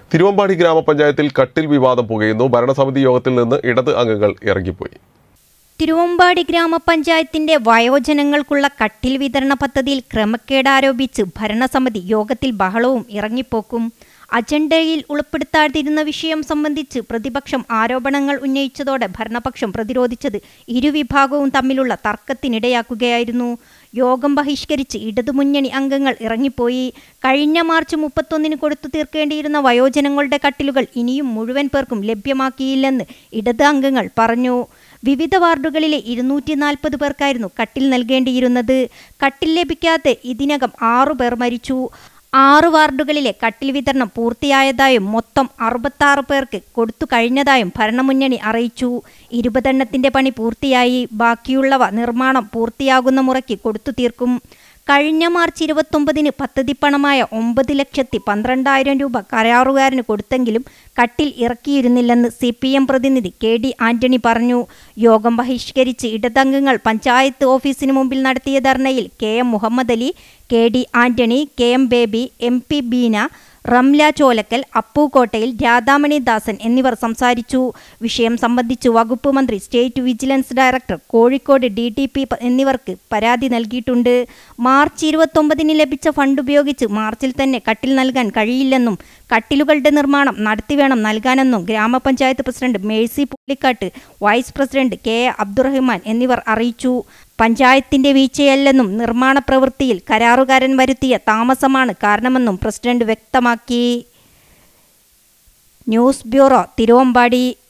തിരുവമ്പാടി ഗ്രാമപഞ്ചായത്തിൽ കട്ടിൽ വിവാദം പുകയുന്നു ഭരണസമിതി യോഗത്തിൽ നിന്ന് ഇടത് അംഗങ്ങൾ ഇറങ്ങിപ്പോയി തിരുവമ്പാടി ഗ്രാമപഞ്ചായത്തിന്റെ വയോജനങ്ങൾക്കുള്ള കട്ടിൽ വിതരണ പദ്ധതിയിൽ ക്രമക്കേട് ആരോപിച്ച് ഭരണസമിതി യോഗത്തിൽ ബഹളവും ഇറങ്ങിപ്പോക്കും അജണ്ടയിൽ ഉൾപ്പെടുത്താതിരുന്ന വിഷയം സംബന്ധിച്ച് പ്രതിപക്ഷം ആരോപണങ്ങൾ ഉന്നയിച്ചതോടെ ഭരണപക്ഷം പ്രതിരോധിച്ചത് ഇരുവിഭാഗവും തമ്മിലുള്ള തർക്കത്തിനിടയാക്കുകയായിരുന്നു യോഗം ബഹിഷ്കരിച്ച് ഇടതുമുന്നണി അംഗങ്ങൾ ഇറങ്ങിപ്പോയി കഴിഞ്ഞ മാർച്ച് മുപ്പത്തൊന്നിന് കൊടുത്തു തീർക്കേണ്ടിയിരുന്ന വയോജനങ്ങളുടെ കട്ടിലുകൾ ഇനിയും മുഴുവൻ പേർക്കും ലഭ്യമാക്കിയില്ലെന്ന് ഇടത് അംഗങ്ങൾ പറഞ്ഞു വിവിധ വാർഡുകളിലെ ഇരുന്നൂറ്റി നാൽപ്പത് പേർക്കായിരുന്നു കട്ടിൽ നൽകേണ്ടിയിരുന്നത് കട്ടിൽ ലഭിക്കാതെ ഇതിനകം ആറു പേർ മരിച്ചു ആറ് വാർഡുകളിലെ കട്ടിൽ വിതരണം പൂർത്തിയായതായും മൊത്തം അറുപത്താറ് പേർക്ക് കൊടുത്തു കഴിഞ്ഞതായും ഭരണമുന്നണി അറിയിച്ചു ഇരുപതെണ്ണത്തിന്റെ പണി പൂർത്തിയായി ബാക്കിയുള്ളവ നിർമ്മാണം പൂർത്തിയാകുന്ന മുറയ്ക്ക് കൊടുത്തു തീർക്കും കഴിഞ്ഞ മാർച്ച് ഇരുപത്തൊമ്പതിന് പദ്ധതി പണമായ ഒമ്പത് ലക്ഷത്തി പന്ത്രണ്ടായിരം രൂപ കരാറുകാരന് കൊടുത്തെങ്കിലും കട്ടിൽ ഇറക്കിയിരുന്നില്ലെന്ന് സി പി എം പ്രതിനിധി കെ ഡി ആന്റണി പറഞ്ഞു യോഗം ബഹിഷ്കരിച്ച് ഇടതംഗങ്ങൾ പഞ്ചായത്ത് ഓഫീസിന് മുമ്പിൽ നടത്തിയ ധർണയിൽ K M Muhammad Ali K D Antony K M Baby M P Beena Ramla Cholakkal അപ്പൂക്കോട്ടയിൽ രാധാമണി ദാസൻ എന്നിവർ സംസാരിച്ചു വിഷയം സംബന്ധിച്ച് വകുപ്പ് മന്ത്രി state vigilance director Kozhikode D T P എന്നിവർക്ക് പരാതി നൽകിയിട്ടുണ്ട് മാർച്ച് ഇരുപത്തൊമ്പതിന് ലഭിച്ച ഫണ്ട് ഉപയോഗിച്ച് മാർച്ചിൽ തന്നെ കട്ടിൽ നൽകാൻ കഴിയില്ലെന്നും കട്ടിലുകളുടെ നിർമ്മാണം നടത്തി വേണം നൽകാനെന്നും grama panchayat president Mercy Pullikkattu vice president K A Abdurahman എന്നിവർ അറിയിച്ചു പഞ്ചായത്തിന്റെ വീഴ്ചയല്ലെന്നും നിർമ്മാണ പ്രവൃത്തിയിൽ കരാറുകാരൻ വരുത്തിയ താമസമാണ് കാരണമെന്നും പ്രസിഡന്റ് വ്യക്തമാക്കി ന്യൂസ് ബ്യൂറോ തിരുവമ്പാടി